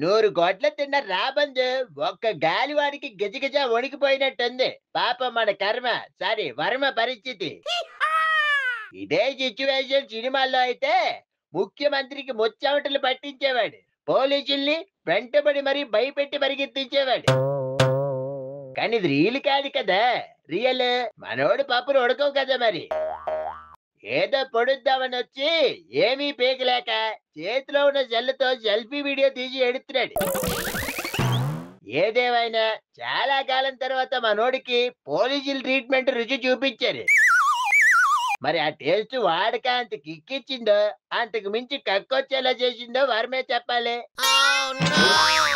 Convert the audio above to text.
నూరు గొడ్ల తిన్న రాబందు ఒక్క గాలివాడికి గిజగిజ వణికిపోయినట్టుంది పాపం మన కర్మ సారీ వర్మ పరిస్థితి ఇదే సిచ్యువేషన్ సినిమాల్లో అయితే ముఖ్యమంత్రికి ముచ్చావటలు పట్టించేవాడు పోలీసుల్ని వెంటబడి మరీ భయపెట్టి పరిగెత్తించేవాడు కానీ ఇది రియల్ కాదు కదా రియల్ మనోడు పప్పులు ఉడకవు కదా మరి ఏదో పొడుద్దామని వచ్చి ఏమీ పీకలేక చేతిలో ఉన్న జల్లుతో సెల్ఫీ వీడియో తీసి ఎడుతున్నాడు ఏదేమైనా చాలా కాలం తర్వాత మనోడికి పోలీసులు ట్రీట్మెంట్ రుచి చూపించారు మరి ఆ టేస్ట్ వాడక అంత కిక్కిచ్చిందో అంతకు మించి కక్కొచ్చేలా చేసిందో వారమే చెప్పాలి